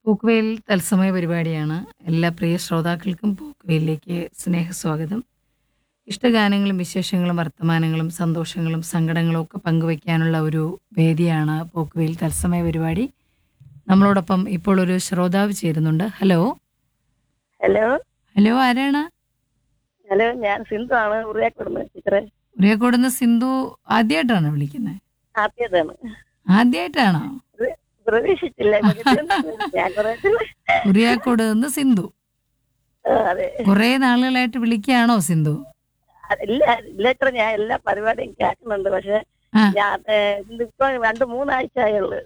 പോക്കുവെയിൽ തത്സമയ പരിപാടിയാണ് എല്ലാ പ്രിയ ശ്രോതാക്കൾക്കും പോക്കുവെയിലേക്ക് സ്നേഹസ്വാഗതം ഇഷ്ടഗാനങ്ങളും വിശേഷങ്ങളും വർത്തമാനങ്ങളും സന്തോഷങ്ങളും സങ്കടങ്ങളും ഒക്കെ പങ്കുവയ്ക്കാനുള്ള ഒരു വേദിയാണ് പോക്കുവെയിൽ തത്സമയ പരിപാടി നമ്മളോടൊപ്പം ഇപ്പോൾ ഒരു ശ്രോതാവ് ചേരുന്നുണ്ട് ഹലോ ഹലോ ഹലോ ആരാണ് ഹലോ ഞാൻ സിന്ധു ആണ് ഉറിയാക്കുടുന്ന് ടീച്ചറെ ഉറിയക്കോടുന്ന് സിന്ധു ആദ്യമായിട്ടാണ് വിളിക്കുന്നത് ആദ്യതാണ് ആദ്യമായിട്ടാണോ പ്രതീക്ഷിച്ചില്ല ഞാൻ കുറെ ഉറിയാക്കോട് നിന്ന് സിന്ധു അതെ കുറേ നാളുകളായിട്ട് വിളിക്കുകയാണോ സിന്ധു ഇല്ല ഇല്ല ഇത്ര ഞാൻ എല്ലാ പരിപാടിയും കേൾക്കുന്നുണ്ട് പക്ഷെ ആ. ഞാൻ ഏ, ഇതിപ്പോ രണ്ട് മൂന്നാഴ്ച ആയുള്ളു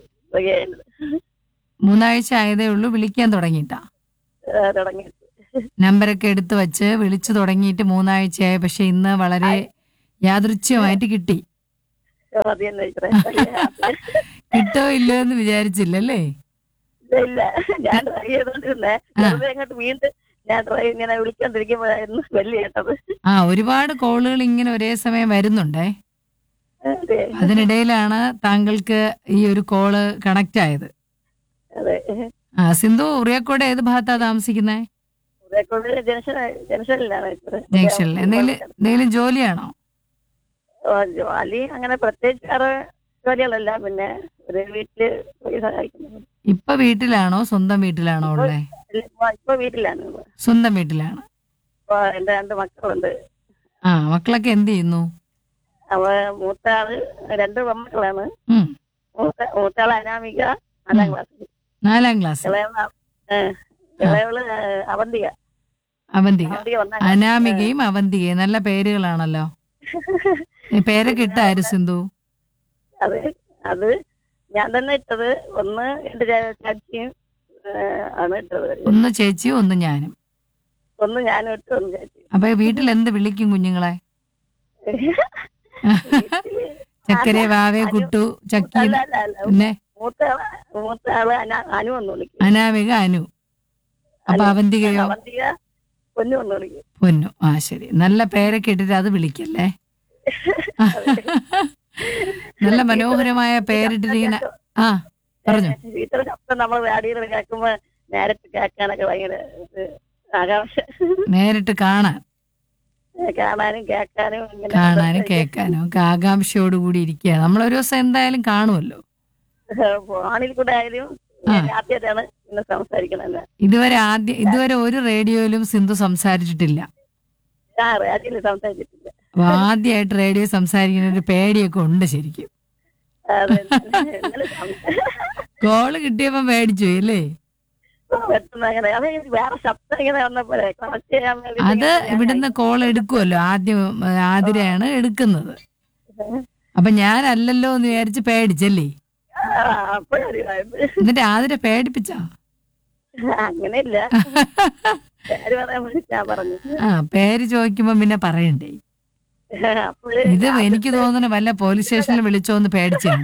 മൂന്നാഴ്ച ആയതേ ഉള്ളൂ വിളിക്കാൻ തുടങ്ങിയിട്ടാ തുടങ്ങിയിട്ട് നമ്പരൊക്കെ എടുത്തു വച്ച് വിളിച്ചു തുടങ്ങിയിട്ട് മൂന്നാഴ്ചയായി പക്ഷെ ഇന്ന് വളരെ യാദൃച്ഛ്യമായിട്ട് കിട്ടി മതി തന്നെ ടീച്ചറെ കിട്ടോ ഇല്ലോ എന്ന് വിചാരിച്ചില്ലല്ലേ ഇല്ല ഇല്ല ഞാൻ ട്രൈ ചെയ്തോണ്ടിരുന്നേ വെറുതെ അങ്ങോട്ട് വീണ്ടും ഞാൻ ട്രൈ ഇങ്ങനെ വിളിച്ചോണ്ടിരിക്കുമ്പോഴായിരുന്നു വലിയ കേട്ടത് ആ ഒരുപാട് കോളുകൾ ഇങ്ങനെ ഒരേ സമയം വരുന്നുണ്ടേ അതെ അതിനിടയിലാണ് താങ്കൾക്ക് ഈ ഒരു കോള് കണക്ട് ആയത് അതെ ആ സിന്ധു ഉറിയക്കോട് ഏത് ഭാഗത്താ താമസിക്കുന്നത് ഉദയക്കോട് ജംഗ്ഷൻ ജംഗ്ഷനിലാണ് ടീച്ചറെ ജംഗ്ഷനിൽ എന്തെങ്കിലും എന്തെങ്കിലും ജോലിയാണോ ഓ, ജോലി അങ്ങനെ പ്രത്യേകിച്ച് വേറെ ജോലികളല്ല പിന്നെ ഒരു വീട്ടില് പോയി സഹായിക്കുന്നു ഇപ്പൊ വീട്ടിലാണോ സ്വന്തം വീട്ടിലാണോ ഉള്ളേ ഇല്ല, ഇപ്പൊ- ഇപ്പൊ വീട്ടിലാണ് ഉള്ളത്. സ്വന്തം വീട്ടിലാണ് ഇപ്പൊ എന്റെ രണ്ട് മക്കളുണ്ട് ആ മക്കളൊക്കെ എന്ത് ചെയ്യുന്നു അവ മൂത്ത ആള് രണ്ട് പെൺമക്കളാണ് ഉം മൂത്ത മൂത്താള് അനാമിക നാലാം ക്ലാസ്സിൽ നാലാം ക്ലാസ് ഇളയവള് ഏഹ്, ഇളയവള് ഏഹ്, അവന്തിക അവന്തിക അവന്തിക ഒന്നാം ക്ലാസ്സിൽ. അനാമികയും അവന്തികയും നല്ല പേരുകളാണല്ലോ ഈ പേരൊക്കെ ഇട്ടാര് സിന്ധു അത് അത് ഞാൻ തന്നെ ഇട്ടത് ഒന്ന് എന്റെ ചേ- ചേച്ചിയും ഏഹ്, ആണ് ഇട്ടത് ഒന്ന് ചേച്ചിയും ഒന്ന് ഞാനും ഒന്ന് ഞാനും ഇട്ടു ഒന്ന് ചേച്ചി അപ്പൊ വീട്ടിൽ എന്ത് വിളിക്കും കുഞ്ഞുങ്ങളെ വീട്ടില് ചക്കരെ വാവേ കുട്ടു ചക്കി അല്ല അല്ല അല്ല പിന്നെ മൂത്ത മൂത്ത ആള് അന- അനു എന്ന് വിളിക്കും അനാമിക അനു അപ്പൊ അനു. അവന്തികയോ അവന്തിക പൊന്നു എന്ന് വിളിക്കും പൊന്നു ആ ശരി നല്ല പേരൊക്കെ ഇട്ടിട്ട് അത് വിളിക്കല്ലേ നല്ല മനോഹരമായ പേരിട്ടിരിക്കുന്ന ആ പറഞ്ഞു ടീച്ചർ ശബ്ദം നമ്മൾ റേഡിയോയിൽ കേൾക്കുമ്പോ നേരിട്ട് കേൾക്കാനൊക്കെ ഭയങ്കര ഇത് ആകാംക്ഷ നേരിട്ട് കാണാൻ കാണാനും കേൾക്കാനും ഇങ്ങനെ കാണാനും കേൾക്കാനും ഒക്കെ ആകാംക്ഷയോടുകൂടി ഇരിക്കുകയാണ് നമ്മൾ ഒരു ദിവസം എന്തായാലും കാണുമല്ലോ ഫോണിൽ കൂടെ ആയാലും ആ. ആദ്യമായിട്ടാണ് ഇന്ന് സംസാരിക്കണത് ഇതുവരെ ആദ്യം ഇതുവരെ ഒരു റേഡിയോയിലും സിന്ധു സംസാരിച്ചിട്ടില്ല ആ റേഡിയോയിൽ സംസാരിച്ചിട്ടില്ല അപ്പൊ ആദ്യമായിട്ട് റേഡിയോ സംസാരിക്കുന്ന ഒരു പേടിയൊക്കെ ഉണ്ട് ശരിക്കും അതെ ഇന്നലെ സംസാ- കോള് കിട്ടിയപ്പോ പേടിച്ചു പോയി അല്ലേ പെട്ടെന്ന് അങ്ങനെ അത് വേറെ ശബ്ദം ഇങ്ങനെ വന്നപ്പോഴേ കണക്ട് ചെയ്യാൻ വേണ്ടി അത് ഇവിടുന്ന് കോൾ എടുക്കുമല്ലോ ആദ്യം ആ, ആതിരയാണ് എടുക്കുന്നത് അപ്പൊ ഞാനല്ലല്ലോ എന്ന് വിചാരിച്ച് പേടിച്ചല്ലേ അപ്പോഴറിയാം എന്നിട്ട് ആതിര പേടിപ്പിച്ചാ അങ്ങനെയില്ല പേര് പറയാൻ വേണ്ടി ഞാൻ പറഞ്ഞു ആ പേര് ചോദിക്കുമ്പോ പിന്നെ പറയണ്ടേ അപ്പോഴ് ഇത് എനിക്ക് തോന്നുന്നു വല്ല പോലീസ് സ്റ്റേഷനിൽ വിളിച്ചോന്ന് പേടിച്ചാണ്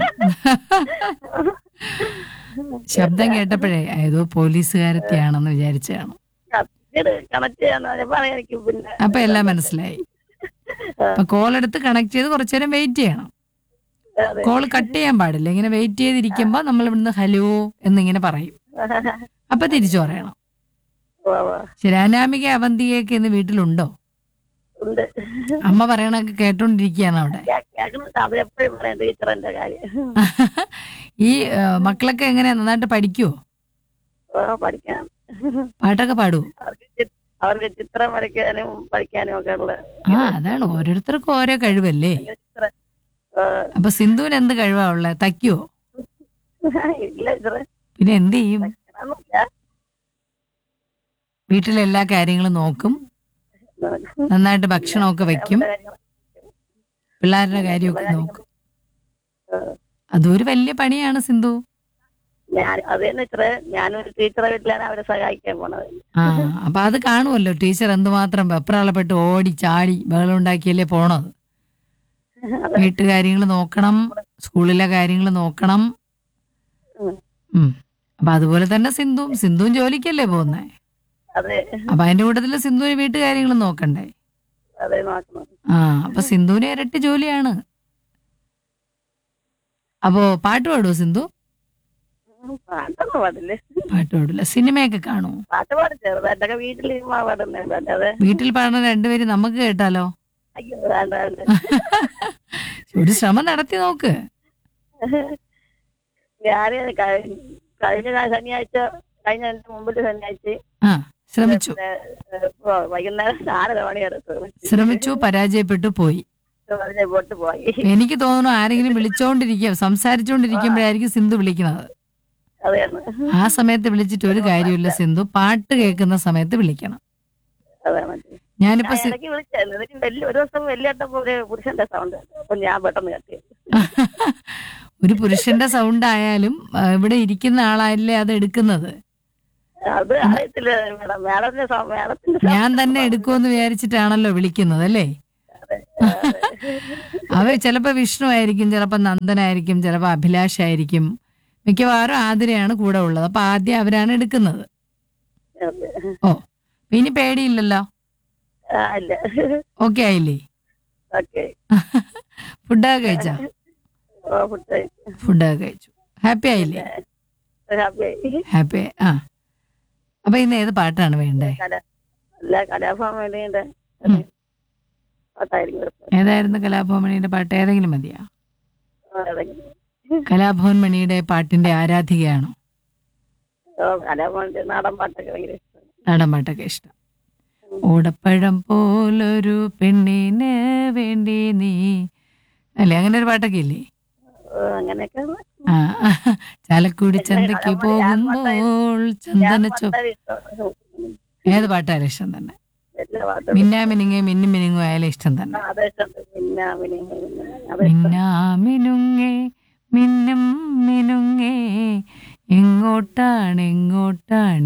ശബ്ദം കേട്ടപ്പോഴേ ഏതോ പോലീസുകാരത്തിയാണെന്ന് വിചാരിച്ചാണ് കണക്ട് ചെയ്യാന്ന് പറഞ്ഞപ്പോ എനിക്ക് പിന്നെ അപ്പൊ എല്ലാം മനസ്സിലായി അപ്പൊ കോൾ എടുത്ത് കണക്ട് ചെയ്ത് കുറച്ചു നേരം വെയിറ്റ് ചെയ്യണം അതെ. കോൾ കട്ട് ചെയ്യാൻ പാടില്ല ഇങ്ങനെ വെയിറ്റ് ചെയ്തിരിക്കുമ്പോ നമ്മൾ ഇവിടുന്ന് ഹലോ എന്നിങ്ങനെ പറയും അപ്പൊ തിരിച്ചു പറയണം ഉവ്വ് ഉവ്വ്. ശരി അനാമിക അവന്തികയൊക്കെ ഇന്ന് വീട്ടിലുണ്ടോ ഉണ്ട് അമ്മ പറയണൊക്കെ കേട്ടോണ്ടിരിക്കുകയാണ് അവിടെ കേ- കേൾക്കുന്നുണ്ട് അത് എപ്പോഴും പറയാം ടീച്ചറിന്റെ കാര്യം ഈ ആ, മക്കളൊക്കെ എങ്ങനെ നന്നായിട്ട് പഠിക്കുവോ ഓ, പഠിക്കാൻ പാട്ടൊക്കെ പാടുവോ അവർക്ക് ചി- അവർക്ക് ചിത്രം വരയ്ക്കാനും പഠിക്കാനും ഒക്കെ ഉള്ള ആ അതാണ് ഓരോരുത്തർക്കും ഓരോ കഴിവല്ലേ ചിത്രം ഓ, അപ്പൊ സിന്ധുവിന് എന്ത് കഴിവാ ഉള്ളത് തയ്ക്കുവോ ഇല്ല ടീച്ചറെ പിന്നെ എന്ത് ചെയ്യും അങ്ങനൊന്നുമില്ല. വീട്ടിലെ എല്ലാ കാര്യങ്ങളും നോക്കും നന്നായിട്ട് ഭക്ഷണമൊക്കെ വെക്കും പിള്ളേരുടെ കാര്യമൊക്കെ നോക്കും അതൊരു വലിയ പണിയാണ് സിന്ധു ഞാൻ അത് തന്നെ ടീച്ചറെ ഞാനൊരു ടീച്ചറെ വീട്ടിലാണ് അവരെ സഹായിക്കാൻ പോണത് ആ അപ്പൊ അത് കാണുമല്ലോ ടീച്ചർ എന്തുമാത്രം വെപ്രാളപ്പെട്ട് ഓടി ചാടി ബഹളം ഉണ്ടാക്കിയല്ലേ പോണത് അതെ. വീട്ടുകാര്യങ്ങൾ നോക്കണം സ്കൂളിലെ കാര്യങ്ങൾ നോക്കണം ഉം. ഉം അപ്പൊ അതുപോലെ തന്നെ സിന്ധുവും സിന്ധുവും ജോലിക്കല്ലേ പോകുന്നേ അതെ അപ്പൊ അതിന്റെ കൂട്ടത്തില് സിന്ധുവിന് വീട്ടുകാര്യങ്ങൾ നോക്കണ്ടേ അതെ നോക്കണം ആ അപ്പൊ സിന്ധുവിന് ഇരട്ടി ജോലിയാണ് അപ്പോ പാട്ട് പാടുവോ സിന്ധു പാട്ടൊന്നും പാടില്ലേ പാട്ട് പാടില്ല സിനിമയൊക്കെ കാണുമോ പാട്ട് പാടും ചെറുതായിട്ടൊക്കെ വീട്ടിൽ പാടുന്നുണ്ട് അല്ലാതെ വീട്ടിൽ പാടുന്ന രണ്ടുപേരും നമുക്ക് കേട്ടാലോ അയ്യോ വേണ്ട വേണ്ട ഒരു ശ്രമം നടത്തി നോക്ക് ഞാന് കഴി- കഴിഞ്ഞ ശനിയാഴ്ച കഴിഞ്ഞ എന്റെ മുമ്പിൽ ശനിയാഴ്ച ആ ശ്രമിച്ചു ഏ, ഏ, ഇപ്പൊ വൈകുന്നേരം നാലര മണിയാണ് ശ്രമിച്ചു പരാജയപ്പെട്ടു പോയി പറഞ്ഞ പോട്ട് പോയി എനിക്ക് തോന്നുന്നു ആരെങ്കിലും വിളിച്ചോണ്ടിരിക്കുക സംസാരിച്ചോണ്ടിരിക്കുമ്പോഴായിരിക്കും സിന്ധു വിളിക്കുന്നത് അതെയാണ് ആ സമയത്ത് വിളിച്ചിട്ട് ഒരു കാര്യമില്ല സിന്ധു പാട്ട് കേൾക്കുന്ന സമയത്ത് വിളിക്കണം അതാണ് ഞാനിപ്പോ ഞാൻ സി- ഇടയ്ക്ക് വിളിച്ചായിരുന്നു എന്നിട്ട് വലിയ ഒരു ദിവസം വലിയേട്ടപ്പോ ഒരു പുരുഷന്റെ സൗണ്ട് അപ്പൊ ഞാൻ പെട്ടെന്ന് കേട്ടി ഒരു പുരുഷന്റെ സൗണ്ട് ആയാലും ആ, ഇവിടെ ഇരിക്കുന്ന ആളായല്ലേ അത് എടുക്കുന്നത് അത് അറിയത്തില്ല മേഡം മേഡത്തിന്റെ സൗ- മേഡത്തിന്റെ സൗണ്ട് ഞാൻ തന്നെ എടുക്കുമെന്ന് വിചാരിച്ചിട്ടാണല്ലോ വിളിക്കുന്നത് അല്ലേ അതെ, അതെ. അവ ചിലപ്പോ വിഷ്ണു ആയിരിക്കും ചിലപ്പോ നന്ദനായിരിക്കും ചിലപ്പോ അഭിലാഷായിരിക്കും മിക്കവാറും ആതിരയാണ് കൂടെ ഉള്ളത് അപ്പൊ ആദ്യം അവരാണ് എടുക്കുന്നത് അതെ. ഓ ഇനി പേടിയില്ലല്ലോ ആ, ഇല്ല ഓക്കെ ആയില്ലേ ഓക്കെ ഫുഡൊക്കെ കഴിച്ചാ ഓ ഫുഡ് ഫുഡൊക്കെ കഴിച്ചു ഹാപ്പി ആയില്ലേ ഹാപ്പി ഹാപ്പി ആ അപ്പൊ ഇന്ന് ഏത് പാട്ടാണ് വേണ്ടേ കല അല്ല കലാഭവനിയുടെ ഉം. പാട്ടായിരിക്കും കൊടുത്തത്. ഏതായിരുന്നു കലാഭവൻ മണിയുടെ പാട്ട് ഏതെങ്കിലും മതിയാ ആ, അതെങ്കിലും. കലാഭവൻ മണിയുടെ പാട്ടിന്റെ ആരാധികയാണോ ഓ, കലാഭവന്റെ നാടൻ പാട്ടൊക്കെ ഭയങ്കര ഇഷ്ടമാണ് നാടൻ പാട്ടൊക്കെ ഇഷ്ടം ഓടപ്പഴം പോലൊരു പെണ്ണിന് വേണ്ടി നീ അല്ലേ അങ്ങനെ ഒരു പാട്ടൊക്കെ ഇല്ലേ ഓ, അങ്ങനെയൊക്കെയാണ് ആ ചാലക്കുടി ചന്തയ്ക്ക് പോകുമ്പോൾ ചന്ദന ചോ പാട്ടാണ് ഇഷ്ടം. ഏത് പാട്ടായാലും ഇഷ്ടം തന്നെ എല്ലാ പാട്ടും മിന്നാ മിനുങ്ങേ മിന്നും മിനുങ്ങും ആയാലും ഇഷ്ടം തന്നെ അത് ഇഷ്ടമുണ്ട് പിന്നെ പിന്നെ അത് മിന്നാ മിനുങ്ങേ മിന്നും മിനുങ്ങേ എങ്ങോട്ടാണ് എങ്ങോട്ടാണ്